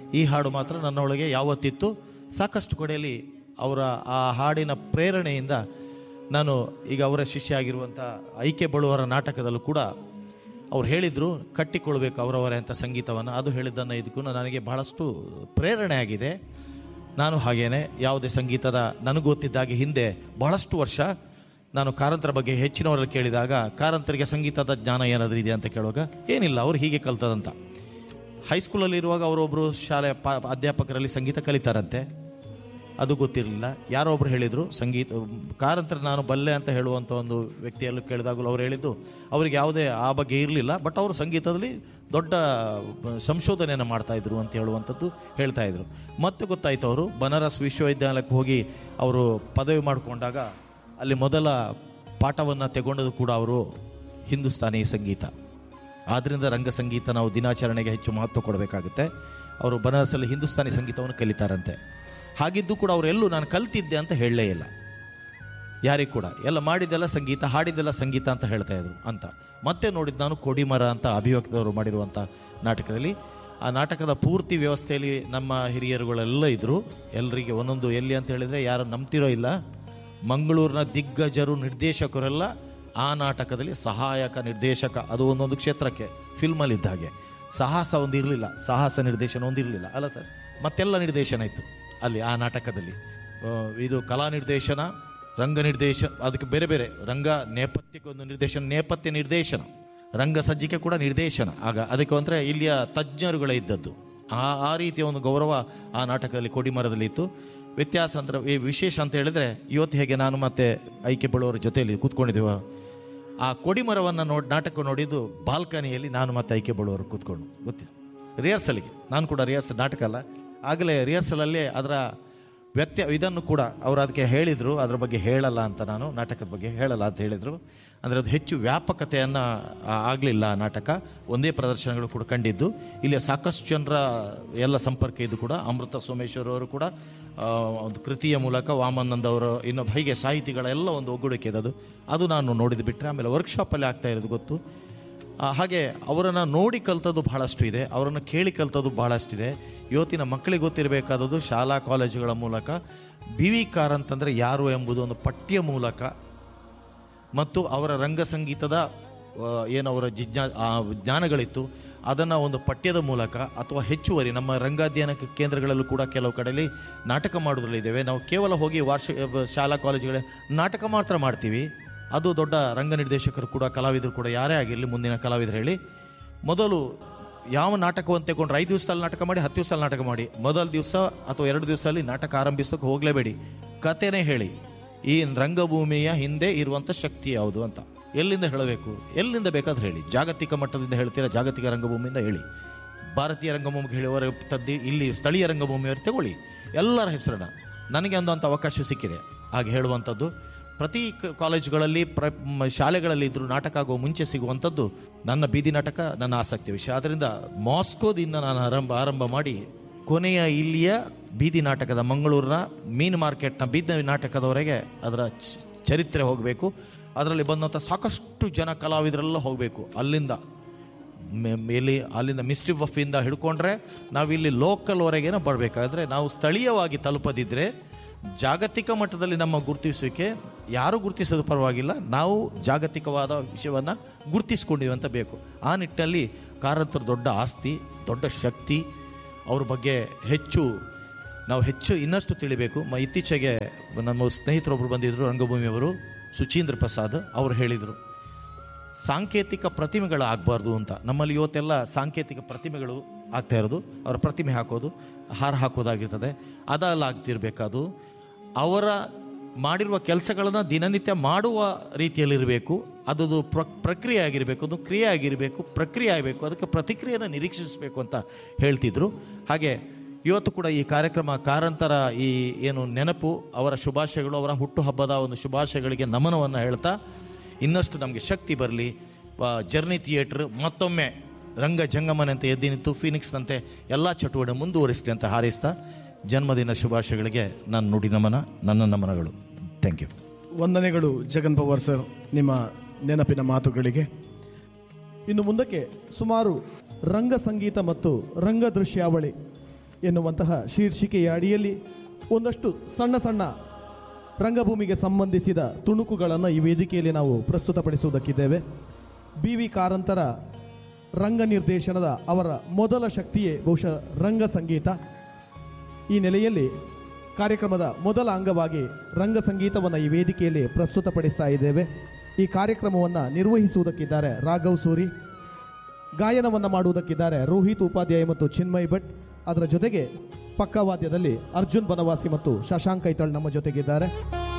ಈ ಹಾಡು ಮಾತ್ರ ನನ್ನ ಒಳಗೆ ಯಾವತ್ತಿತ್ತು ಸಾಕಷ್ಟು ಕಡೆಯಲ್ಲಿ ಅವರ ಆ ಹಾಡಿನ ಪ್ರೇರಣೆಯಿಂದ ನಾನು ಈಗ ಅವರ ಶಿಷ್ಯ ಆಗಿರುವಂಥ ಐಕೆ ಬಳುವರ ನಾಟಕದಲ್ಲೂ ಕೂಡ ಅವ್ರು ಹೇಳಿದರು ಕಟ್ಟಿಕೊಳ್ಬೇಕು ಅವರವರೇ ಅಂತ ಸಂಗೀತವನ್ನು ಅದು ಹೇಳಿದ್ದನ್ನು ಇದಕ್ಕೂ ನನಗೆ ಬಹಳಷ್ಟು ಪ್ರೇರಣೆ ಆಗಿದೆ ನಾನು ಹಾಗೇನೆ ಯಾವುದೇ ಸಂಗೀತದ ನನಗೆ ಗೊತ್ತಿದ್ದಾಗೆ ಹಿಂದೆ ಬಹಳಷ್ಟು ವರ್ಷ ನಾನು ಕಾರಂತರ ಬಗ್ಗೆ ಹೆಚ್ಚಿನವರಲ್ಲಿ ಕೇಳಿದಾಗ ಕಾರಂತರಿಗೆ ಸಂಗೀತದ ಜ್ಞಾನ ಏನಾದರೂ ಇದೆ ಅಂತ ಕೇಳುವಾಗ ಏನಿಲ್ಲ ಅವ್ರು ಹೀಗೆ ಕಲ್ತದಂತ ಹೈಸ್ಕೂಲಲ್ಲಿ ಇರುವಾಗ ಅವರೊಬ್ಬರು ಶಾಲೆ ಪಾ ಅಧ್ಯಾಪಕರಲ್ಲಿ ಸಂಗೀತ ಕಲಿತಾರಂತೆ ಅದು ಗೊತ್ತಿರಲಿಲ್ಲ ಯಾರೋ ಒಬ್ರು ಹೇಳಿದರು ಸಂಗೀತ ಕಾರಂತರ ನಾನು ಬಲ್ಲೆ ಅಂತ ಹೇಳುವಂಥ ಒಂದು ವ್ಯಕ್ತಿಯಲ್ಲೂ ಕೇಳಿದಾಗಲೂ ಅವ್ರು ಹೇಳಿದ್ದು ಅವ್ರಿಗೆ ಯಾವುದೇ ಆ ಬಗ್ಗೆ ಇರಲಿಲ್ಲ ಬಟ್ ಅವರು ಸಂಗೀತದಲ್ಲಿ ದೊಡ್ಡ ಸಂಶೋಧನೆಯನ್ನು ಮಾಡ್ತಾ ಇದ್ರು ಅಂತ ಹೇಳುವಂಥದ್ದು ಹೇಳ್ತಾ ಇದ್ರು ಮತ್ತೆ ಗೊತ್ತಾಯ್ತು ಅವರು ಬನಾರಸ್ ವಿಶ್ವವಿದ್ಯಾಲಯಕ್ಕೆ ಹೋಗಿ ಅವರು ಪದವಿ ಮಾಡಿಕೊಂಡಾಗ ಅಲ್ಲಿ ಮೊದಲ ಪಾಠವನ್ನು ತೆಗೊಂಡದು ಕೂಡ ಅವರು ಹಿಂದೂಸ್ತಾನಿ ಸಂಗೀತ ಆದ್ದರಿಂದ ರಂಗ ಸಂಗೀತ ನಾವು ದಿನಾಚರಣೆಗೆ ಹೆಚ್ಚು ಮಹತ್ವ ಕೊಡಬೇಕಾಗುತ್ತೆ ಅವರು ಬನಾರಸಲ್ಲಿ ಹಿಂದೂಸ್ತಾನಿ ಸಂಗೀತವನ್ನು ಕಲಿತಾರಂತೆ ಹಾಗಿದ್ದು ಕೂಡ ಅವರೆಲ್ಲೂ ನಾನು ಕಲ್ತಿದ್ದೆ ಅಂತ ಹೇಳಲೇ ಇಲ್ಲ ಯಾರಿಗೂ ಕೂಡ ಎಲ್ಲ ಮಾಡಿದ್ದೆಲ್ಲ ಸಂಗೀತ ಹಾಡಿದ್ದೆಲ್ಲ ಸಂಗೀತ ಅಂತ ಹೇಳ್ತಾ ಇದ್ರು ಅಂತ ಮತ್ತೆ ನೋಡಿದ್ದು ನಾನು ಕೊಡಿಮರ ಅಂತ ಅಭಿವ್ಯಕ್ತವರು ಮಾಡಿರುವಂಥ ನಾಟಕದಲ್ಲಿ ಆ ನಾಟಕದ ಪೂರ್ತಿ ವ್ಯವಸ್ಥೆಯಲ್ಲಿ ನಮ್ಮ ಹಿರಿಯರುಗಳೆಲ್ಲ ಇದ್ದರು ಎಲ್ಲರಿಗೆ ಒಂದೊಂದು ಎಲ್ಲಿ ಅಂತ ಹೇಳಿದರೆ ಯಾರು ನಂಬ್ತಿರೋ ಇಲ್ಲ ಮಂಗಳೂರಿನ ದಿಗ್ಗಜರು ನಿರ್ದೇಶಕರೆಲ್ಲ ಆ ನಾಟಕದಲ್ಲಿ ಸಹಾಯಕ ನಿರ್ದೇಶಕ ಅದು ಒಂದೊಂದು ಕ್ಷೇತ್ರಕ್ಕೆ ಫಿಲ್ಮಲ್ಲಿ ಇದ್ದ ಹಾಗೆ ಸಾಹಸ ಒಂದು ಇರಲಿಲ್ಲ ಸಾಹಸ ನಿರ್ದೇಶನ ಒಂದು ಇರಲಿಲ್ಲ ಅಲ್ಲ ಸರ್ ಮತ್ತೆಲ್ಲ ನಿರ್ದೇಶನ ಇತ್ತು ಅಲ್ಲಿ ಆ ನಾಟಕದಲ್ಲಿ ಆ, ಇದು ಕಲಾ ನಿರ್ದೇಶನ ರಂಗ ನಿರ್ದೇಶನ ಅದಕ್ಕೆ ಬೇರೆ ಬೇರೆ ರಂಗ ನೇಪಥ್ಯಕ್ಕೆ ಒಂದು ನಿರ್ದೇಶನ ನೇಪಥ್ಯ ನಿರ್ದೇಶನ ರಂಗ ಸಜ್ಜಿಕೆ ಕೂಡ ನಿರ್ದೇಶನ ಆಗ ಅದಕ್ಕೆ ಅಂದರೆ ಇಲ್ಲಿಯ ತಜ್ಞರುಗಳೇ ಇದ್ದದ್ದು ಆ ಆ ರೀತಿಯ ಒಂದು ಗೌರವ ಆ ನಾಟಕದಲ್ಲಿ ಕೊಡಿಮರದಲ್ಲಿ ಇತ್ತು ವ್ಯತ್ಯಾಸ ಅಂದ್ರೆ ಈ ವಿಶೇಷ ಅಂತ ಹೇಳಿದ್ರೆ ಇವತ್ತು ಹೇಗೆ ನಾನು ಮತ್ತೆ ಐಕೆ ಬಳುವರ ಜೊತೆಯಲ್ಲಿ ಕೂತ್ಕೊಂಡಿದ್ದೇವೆ ಆ ಕೊಡಿಮರವನ್ನು ನೋಡಿ ನಾಟಕ ನೋಡಿದ್ದು ಬಾಲ್ಕನಿಯಲ್ಲಿ ನಾನು ಮತ್ತೆ ಐಕೆ ಬಳುವರು ಕೂತ್ಕೊಂಡು ಗೊತ್ತಿಲ್ಲ ರಿಹರ್ಸಲ್ಗೆ ನಾನು ಕೂಡ ರಿಹರ್ಸಲ್ ನಾಟಕ ಅಲ್ಲ ಆಗಲೇ ರಿಹರ್ಸಲಲ್ಲಿ ಅದರ ವ್ಯಕ್ತಿ ಇದನ್ನು ಕೂಡ ಅವರು ಅದಕ್ಕೆ ಹೇಳಿದರು ಅದ್ರ ಬಗ್ಗೆ ಹೇಳಲ್ಲ ಅಂತ ನಾನು ನಾಟಕದ ಬಗ್ಗೆ ಹೇಳಲ್ಲ ಅಂತ ಹೇಳಿದರು ಅಂದರೆ ಅದು ಹೆಚ್ಚು ವ್ಯಾಪಕತೆಯನ್ನು ಆಗಲಿಲ್ಲ ಆ ನಾಟಕ ಒಂದೇ ಪ್ರದರ್ಶನಗಳು ಕೂಡ ಕಂಡಿದ್ದು ಇಲ್ಲಿ ಸಾಕಷ್ಟು ಜನರ ಎಲ್ಲ ಸಂಪರ್ಕ ಇದು ಕೂಡ ಅಮೃತ ಸೋಮೇಶ್ವರ್ ಅವರು ಕೂಡ ಆ, ಒಂದು ಕೃತಿಯ ಮೂಲಕ ವಾಮಾನಂದ್ ಅವರು ಇನ್ನೊಬ್ಬ ಹೀಗೆ ಸಾಹಿತಿಗಳೆಲ್ಲ ಒಂದು ಒಗ್ಗೂಡಿಕೆ ಇದೆ ಅದು ಅದು ನಾನು ನೋಡಿದ್ದು ಬಿಟ್ಟರೆ ಆಮೇಲೆ ವರ್ಕ್ಶಾಪಲ್ಲಿ ಆಗ್ತಾ ಇರೋದು ಗೊತ್ತು ಆ, ಹಾಗೆ ಅವರನ್ನು ನೋಡಿ ಕಲ್ತದ್ದು ಬಹಳಷ್ಟು ಇದೆ ಅವರನ್ನು ಕೇಳಿ ಕಲ್ತದ್ದು ಬಹಳಷ್ಟಿದೆ ಇವತ್ತಿನ ಮಕ್ಕಳಿಗೆ ಗೊತ್ತಿರಬೇಕಾದದ್ದು ಶಾಲಾ ಕಾಲೇಜುಗಳ ಮೂಲಕ ಬಿ ವಿ ಕಾರ್ ಅಂತಂದರೆ ಯಾರು ಎಂಬುದು ಒಂದು ಪಠ್ಯ ಮೂಲಕ ಮತ್ತು ಅವರ ರಂಗ ಸಂಗೀತದ ಆ, ಏನು ಅವರ ಜಿಜ್ಞಾ ಆ ಜ್ಞಾನಗಳಿತ್ತು ಅದನ್ನು ಒಂದು ಪಠ್ಯದ ಮೂಲಕ ಅಥವಾ ಹೆಚ್ಚುವರಿ ನಮ್ಮ ರಂಗಾಧ್ಯಯನ ಕೇಂದ್ರಗಳಲ್ಲೂ ಕೂಡ ಕೆಲವು ಕಡೆಯಲ್ಲಿ ನಾಟಕ ಮಾಡೋದ್ರಲ್ಲಿದ್ದೇವೆ ನಾವು ಕೇವಲ ಹೋಗಿ ವಾರ್ಷಿಕ ಶಾಲಾ ಕಾಲೇಜುಗಳ ನಾಟಕ ಮಾತ್ರ ಮಾಡ್ತೀವಿ ಅದು ದೊಡ್ಡ ರಂಗ ನಿರ್ದೇಶಕರು ಕೂಡ ಕಲಾವಿದರು ಕೂಡ ಯಾರೇ ಆಗಿರಲಿ ಮುಂದಿನ ಕಲಾವಿದರು ಹೇಳಿ ಮೊದಲು ಯಾವ ನಾಟಕವನ್ನು ತಗೊಂಡ್ರೆ ಐದು ದಿವಸದಲ್ಲಿ ನಾಟಕ ಮಾಡಿ ಹತ್ತು ದಿವಸದಲ್ಲಿ ನಾಟಕ ಮಾಡಿ ಮೊದಲ ದಿವಸ ಅಥವಾ ಎರಡು ದಿವಸದಲ್ಲಿ ನಾಟಕ ಆರಂಭಿಸೋಕೆ ಹೋಗಲೇಬೇಡಿ ಕತೆನೇ ಹೇಳಿ ಈ ರಂಗಭೂಮಿಯ ಹಿಂದೆ ಇರುವಂಥ ಶಕ್ತಿ ಯಾವುದು ಅಂತ ಎಲ್ಲಿಂದ ಹೇಳಬೇಕು ಎಲ್ಲಿಂದ ಬೇಕಾದ್ರೆ ಹೇಳಿ ಜಾಗತಿಕ ಮಟ್ಟದಿಂದ ಹೇಳ್ತೀರಾ ಜಾಗತಿಕ ರಂಗಭೂಮಿಯಿಂದ ಹೇಳಿ ಭಾರತೀಯ ರಂಗಭೂಮಿಗೆ ಹೇಳುವವರ ತದ್ದಿ ಇಲ್ಲಿ ಸ್ಥಳೀಯ ರಂಗಭೂಮಿಯವರು ತಗೊಳ್ಳಿ ಎಲ್ಲರ ಹೆಸರನ್ನ ನನಗೆ ಅಂದಂಥ ಅವಕಾಶ ಸಿಕ್ಕಿದೆ ಹಾಗೆ ಹೇಳುವಂಥದ್ದು ಪ್ರತಿ ಕ- ಕಾಲೇಜುಗಳಲ್ಲಿ ಪ್ರ ಮ- ಶಾಲೆಗಳಲ್ಲಿ ಇದ್ರೂ ನಾಟಕ ಆಗುವ ಮುಂಚೆ ಸಿಗುವಂಥದ್ದು ನನ್ನ ಬೀದಿ ನಾಟಕ ನನ್ನ ಆಸಕ್ತಿ ವಿಷಯ ಆದ್ದರಿಂದ ಮಾಸ್ಕೋದಿಂದ ನಾನು ಆರಂಭ ಆರಂಭ ಮಾಡಿ ಕೊನೆಯ ಇಲ್ಲಿಯ ಬೀದಿ ನಾಟಕದ ಮಂಗಳೂರಿನ ಮೀನು ಮಾರ್ಕೆಟ್ನ ಬೀದಿ ನಾಟಕದವರೆಗೆ ಅದರ ಚ- ಚರಿತ್ರೆ ಹೋಗಬೇಕು ಅದರಲ್ಲಿ ಬಂದಂಥ ಸಾಕಷ್ಟು ಜನ ಕಲಾವಿದರೆಲ್ಲ ಹೋಗಬೇಕು ಅಲ್ಲಿಂದ ಮೆ- ಮೇಲೆ ಅಲ್ಲಿಂದ ಮಿಸ್ಟ್ರಿ ವಫಿಂದ ಹಿಡ್ಕೊಂಡ್ರೆ ನಾವಿಲ್ಲಿ ಲೋಕಲ್ವರೆಗೇನೆ ಬರಬೇಕಾದ್ರೆ ನಾವು ಸ್ಥಳೀಯವಾಗಿ ತಲುಪದಿದ್ರೆ ಜಾಗತಿಕ ಮಟ್ಟದಲ್ಲಿ ನಮ್ಮ ಗುರುತಿಸುವಿಕೆ ಯಾರು ಗುರುತಿಸೋದು ಪರವಾಗಿಲ್ಲ ನಾವು ಜಾಗತಿಕವಾದ ವಿಷಯವನ್ನು ಗುರುತಿಸ್ಕೊಂಡಿವಿ ಅಂತ ಬೇಕು ಆ ನಿಟ್ಟಿನಲ್ಲಿ ಕಾರಂತರ ದೊಡ್ಡ ಆಸ್ತಿ ದೊಡ್ಡ ಶಕ್ತಿ ಅವ್ರ ಬಗ್ಗೆ ಹೆಚ್ಚು ನಾವು ಹೆಚ್ಚು ಇನ್ನಷ್ಟು ತಿಳಿಬೇಕು ಮ ಇತ್ತೀಚೆಗೆ ನಮ್ಮ ಸ್ನೇಹಿತರೊಬ್ಬರು ಬಂದಿದ್ದರು ರಂಗಭೂಮಿಯವರು ಸುಚೀಂದ್ರ ಪ್ರಸಾದ್ ಅವರು ಹೇಳಿದರು ಸಾಂಕೇತಿಕ ಪ್ರತಿಮೆಗಳು ಆಗಬಾರ್ದು ಅಂತ ನಮ್ಮಲ್ಲಿ ಇವತ್ತೆಲ್ಲ ಸಾಂಕೇತಿಕ ಪ್ರತಿಮೆಗಳು ಆಗ್ತಾ ಇರೋದು ಅವರ ಪ್ರತಿಮೆ ಹಾಕೋದು ಹಾರ ಹಾಕೋದಾಗಿರ್ತದೆ ಅದಲ್ಲ ಆಗ್ತಿರ್ಬೇಕದು ಅವರ ಮಾಡಿರುವ ಕೆಲಸಗಳನ್ನು ದಿನನಿತ್ಯ ಮಾಡುವ ರೀತಿಯಲ್ಲಿರಬೇಕು ಅದು ಪ್ರ ಪ್ರಕ್ರಿಯೆ ಆಗಿರಬೇಕು ಅದು ಕ್ರಿಯೆ ಆಗಿರಬೇಕು ಪ್ರಕ್ರಿಯೆ ಆಗಬೇಕು ಅದಕ್ಕೆ ಪ್ರತಿಕ್ರಿಯೆಯನ್ನು ನಿರೀಕ್ಷಿಸಬೇಕು ಅಂತ ಹೇಳ್ತಿದ್ರು ಹಾಗೆ ಇವತ್ತು ಕೂಡ ಈ ಕಾರ್ಯಕ್ರಮ ಕಾರಂತರ ಈ ಏನು ನೆನಪು ಅವರ ಶುಭಾಶಯಗಳು ಅವರ ಹುಟ್ಟುಹಬ್ಬದ ಒಂದು ಶುಭಾಶಯಗಳಿಗೆ ನಮನವನ್ನು ಹೇಳ್ತಾ ಇನ್ನಷ್ಟು ನಮಗೆ ಶಕ್ತಿ ಬರಲಿ ಜರ್ನಿ ಥಿಯೇಟ್ರ್ ಮತ್ತೊಮ್ಮೆ ರಂಗ ಜಂಗಮನಂತೆ ಎದ್ದು ನಿಂತು ಫೀನಿಕ್ಸ್ನಂತೆ ಎಲ್ಲ ಚಟುವಟಿಕೆ ಮುಂದುವರಿಸಲಿ ಅಂತ ಹಾರೈಸ್ತಾ ಜನ್ಮದಿನ ಶುಭಾಶಯಗಳಿಗೆ ನನ್ನ ನುಡಿ ನಮನ ನನ್ನ ನಮನಗಳು ಥ್ಯಾಂಕ್ ಯು ವಂದನೆಗಳು ಜಗನ್ ಪವಾರ್ ಸರ್ ನಿಮ್ಮ ನೆನಪಿನ ಮಾತುಗಳಿಗೆ ಇನ್ನು ಮುಂದಕ್ಕೆ ಸುಮಾರು ರಂಗ ಸಂಗೀತ ಮತ್ತು ರಂಗ ದೃಶ್ಯಾವಳಿ ಎನ್ನುವಂತಹ ಶೀರ್ಷಿಕೆಯ ಅಡಿಯಲ್ಲಿ ಒಂದಷ್ಟು ಸಣ್ಣ ಸಣ್ಣ ರಂಗಭೂಮಿಗೆ ಸಂಬಂಧಿಸಿದ ತುಣುಕುಗಳನ್ನು ಈ ವೇದಿಕೆಯಲ್ಲಿ ನಾವು ಪ್ರಸ್ತುತಪಡಿಸುವುದಕ್ಕಿದ್ದೇವೆ ಬಿ ವಿ ಕಾರಂತರ ರಂಗ ನಿರ್ದೇಶನದ ಅವರ ಮೊದಲ ಶಕ್ತಿಯೇ ಬಹುಶಃ ರಂಗ ಸಂಗೀತ ಈ ನೆಲೆಯಲ್ಲಿ ಕಾರ್ಯಕ್ರಮದ ಮೊದಲ ಅಂಗವಾಗಿ ರಂಗ ಸಂಗೀತವನ್ನು ಈ ವೇದಿಕೆಯಲ್ಲಿ ಪ್ರಸ್ತುತಪಡಿಸ್ತಾ ಇದ್ದೇವೆ ಈ ಕಾರ್ಯಕ್ರಮವನ್ನು ನಿರ್ವಹಿಸುವುದಕ್ಕಿದ್ದಾರೆ ರಾಘವ್ ಸೂರಿ ಗಾಯನವನ್ನು ಮಾಡುವುದಕ್ಕಿದ್ದಾರೆ ರೋಹಿತ್ ಉಪಾಧ್ಯಾಯ ಮತ್ತು ಚಿನ್ಮಯ್ ಭಟ್ ಅದರ ಜೊತೆಗೆ ಪಕ್ಕವಾದ್ಯದಲ್ಲಿ ಅರ್ಜುನ್ ಬನವಾಸಿ ಮತ್ತು ಶಶಾಂಕ್ ಕೈತಾಳ್ ನಮ್ಮ ಜೊತೆಗಿದ್ದಾರೆ